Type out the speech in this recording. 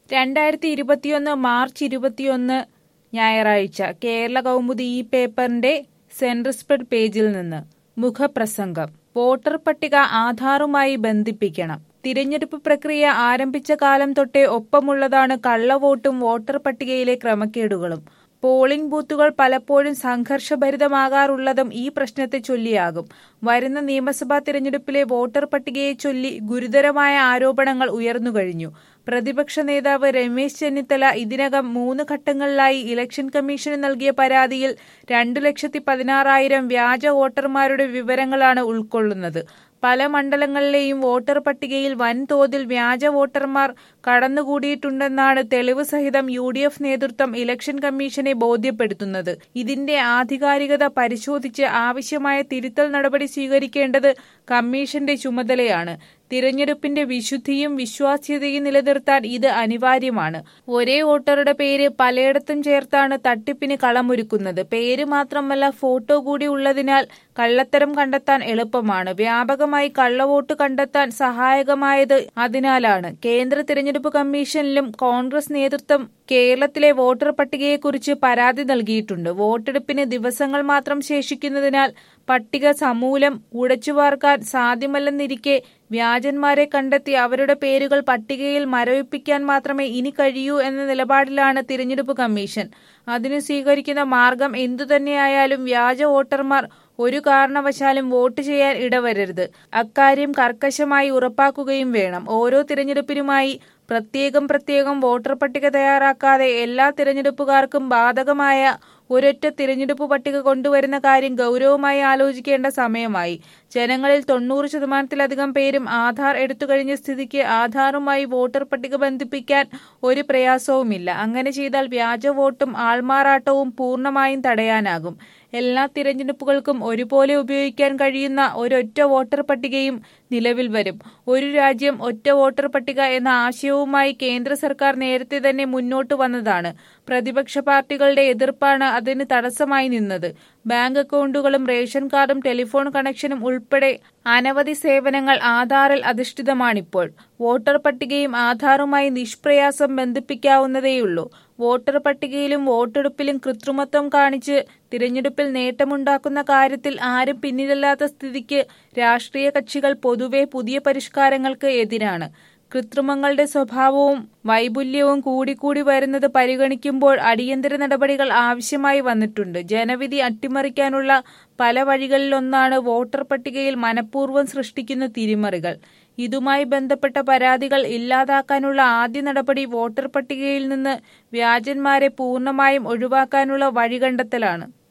രണ്ടായിരത്തി ഇരുപത്തിയൊന്ന് മാർച്ച് ഇരുപത്തിയൊന്ന് ഞായറാഴ്ച കേരള കൗമുദി ഈ പേപ്പറിന്റെ സെൻട്രൽ സ്പ്രെഡ് പേജിൽ നിന്ന് മുഖപ്രസംഗം വോട്ടർ പട്ടിക ആധാറുമായി ബന്ധിപ്പിക്കണം തിരഞ്ഞെടുപ്പ് പ്രക്രിയ ആരംഭിച്ച കാലം തൊട്ടേ ഒപ്പമുള്ളതാണ് കള്ളവോട്ടും വോട്ടർ പട്ടികയിലെ ക്രമക്കേടുകളും പോളിംഗ് ബൂത്തുകൾ പലപ്പോഴും സംഘർഷഭരിതമാകാറുള്ളതും ഈ പ്രശ്നത്തെ ചൊല്ലിയാകും വരുന്ന നിയമസഭാ തിരഞ്ഞെടുപ്പിലെ വോട്ടർ പട്ടികയെ ചൊല്ലി ഗുരുതരമായ ആരോപണങ്ങൾ ഉയർന്നുകഴിഞ്ഞു പ്രതിപക്ഷ നേതാവ് രമേശ് ചെന്നിത്തല ഇതിനകം മൂന്ന് ഘട്ടങ്ങളിലായി ഇലക്ഷൻ കമ്മീഷന് നൽകിയ പരാതിയിൽ രണ്ടു ലക്ഷത്തി പതിനാറായിരം വ്യാജ വോട്ടർമാരുടെ വിവരങ്ങളാണ് ഉൾക്കൊള്ളുന്നത് പല മണ്ഡലങ്ങളിലെയും വോട്ടർ പട്ടികയിൽ വൻതോതിൽ വ്യാജ വോട്ടർമാർ കടന്നുകൂടിയിട്ടുണ്ടെന്നാണ് തെളിവ് സഹിതം യു ഡി എഫ് നേതൃത്വം ഇലക്ഷൻ കമ്മീഷനെ ബോധ്യപ്പെടുത്തുന്നത് ഇതിന്റെ ആധികാരികത പരിശോധിച്ച് ആവശ്യമായ തിരുത്തൽ നടപടി സ്വീകരിക്കേണ്ടത് കമ്മീഷന്റെ ചുമതലയാണ് തിരഞ്ഞെടുപ്പിന്റെ വിശുദ്ധിയും വിശ്വാസ്യതയും നിലനിർത്താൻ ഇത് അനിവാര്യമാണ് ഒരേ വോട്ടറുടെ പേര് പലയിടത്തും ചേർത്താണ് തട്ടിപ്പിന് കളമൊരുക്കുന്നത് പേര് മാത്രമല്ല ഫോട്ടോ കൂടി ഉള്ളതിനാൽ കള്ളത്തരം കണ്ടെത്താൻ എളുപ്പമാണ് വ്യാപകമായി കള്ളവോട്ട് കണ്ടെത്താൻ സഹായകമായത് അതിനാലാണ് കേന്ദ്ര തിരഞ്ഞെടുപ്പ് കമ്മീഷനിലും കോൺഗ്രസ് നേതൃത്വം കേരളത്തിലെ വോട്ടർ പട്ടികയെക്കുറിച്ച് പരാതി നൽകിയിട്ടുണ്ട് വോട്ടെടുപ്പിന് ദിവസങ്ങൾ മാത്രം ശേഷിക്കുന്നതിനാൽ പട്ടിക സമൂലം ഉടച്ചുവാർക്കാൻ സാധ്യമല്ലെന്നിരിക്കെ വ്യാജന്മാരെ കണ്ടെത്തി അവരുടെ പേരുകൾ പട്ടികയിൽ മരവിപ്പിക്കാൻ മാത്രമേ ഇനി കഴിയൂ എന്ന നിലപാടിലാണ് തിരഞ്ഞെടുപ്പ് കമ്മീഷൻ അതിനു സ്വീകരിക്കുന്ന മാർഗം എന്തുതന്നെയായാലും വ്യാജ വോട്ടർമാർ ഒരു കാരണവശാലും വോട്ട് ചെയ്യാൻ ഇടവരരുത് അക്കാര്യം കർക്കശമായി ഉറപ്പാക്കുകയും വേണം ഓരോ തിരഞ്ഞെടുപ്പിനുമായി പ്രത്യേകം പ്രത്യേകം വോട്ടർ പട്ടിക തയ്യാറാക്കാതെ എല്ലാ തിരഞ്ഞെടുപ്പുകാർക്കും ബാധകമായ ഒരൊറ്റ തിരഞ്ഞെടുപ്പ് പട്ടിക കൊണ്ടുവരുന്ന കാര്യം ഗൗരവമായി ആലോചിക്കേണ്ട സമയമായി ജനങ്ങളിൽ തൊണ്ണൂറ് ശതമാനത്തിലധികം പേരും ആധാർ എടുത്തുകഴിഞ്ഞ സ്ഥിതിക്ക് ആധാറുമായി വോട്ടർ പട്ടിക ബന്ധിപ്പിക്കാൻ ഒരു പ്രയാസവുമില്ല അങ്ങനെ ചെയ്താൽ വ്യാജ വോട്ടും ആൾമാറാട്ടവും പൂർണ്ണമായും തടയാനാകും എല്ലാ തിരഞ്ഞെടുപ്പുകൾക്കും ഒരുപോലെ ഉപയോഗിക്കാൻ കഴിയുന്ന ഒരൊറ്റ വോട്ടർ പട്ടികയും നിലവിൽ വരും ഒരു രാജ്യം ഒറ്റ വോട്ടർ പട്ടിക എന്ന ആശയവുമായി കേന്ദ്ര സർക്കാർ നേരത്തെ തന്നെ മുന്നോട്ട് വന്നതാണ് പ്രതിപക്ഷ പാർട്ടികളുടെ എതിർപ്പാണ് അതിന് തടസ്സമായി നിന്നത് ബാങ്ക് അക്കൗണ്ടുകളും റേഷൻ കാർഡും ടെലിഫോൺ കണക്ഷനും ഉൾപ്പെടെ അനവധി സേവനങ്ങൾ ആധാറിൽ അധിഷ്ഠിതമാണിപ്പോൾ വോട്ടർ പട്ടികയും ആധാറുമായി നിഷ്പ്രയാസം ബന്ധിപ്പിക്കാവുന്നതേയുള്ളൂ വോട്ടർ പട്ടികയിലും വോട്ടെടുപ്പിലും കൃത്രിമത്വം കാണിച്ച് തിരഞ്ഞെടുപ്പിൽ നേട്ടമുണ്ടാക്കുന്ന കാര്യത്തിൽ ആരും പിന്നിലല്ലാത്ത സ്ഥിതിക്ക് രാഷ്ട്രീയ കക്ഷികൾ പൊതുവെ പുതിയ പരിഷ്കാരങ്ങൾക്ക് എതിരാണ് കൃത്രിമങ്ങളുടെ സ്വഭാവവും വൈപുല്യവും കൂടിക്കൂടി വരുന്നത് പരിഗണിക്കുമ്പോൾ അടിയന്തര നടപടികൾ ആവശ്യമായി വന്നിട്ടുണ്ട് ജനവിധി അട്ടിമറിക്കാനുള്ള പല വഴികളിലൊന്നാണ് വോട്ടർ പട്ടികയിൽ മനഃപൂർവ്വം സൃഷ്ടിക്കുന്ന തിരിമറികൾ ഇതുമായി ബന്ധപ്പെട്ട പരാതികൾ ഇല്ലാതാക്കാനുള്ള ആദ്യ നടപടി വോട്ടർ പട്ടികയിൽ നിന്ന് വ്യാജന്മാരെ പൂർണ്ണമായും ഒഴിവാക്കാനുള്ള വഴി കണ്ടെത്തലാണ്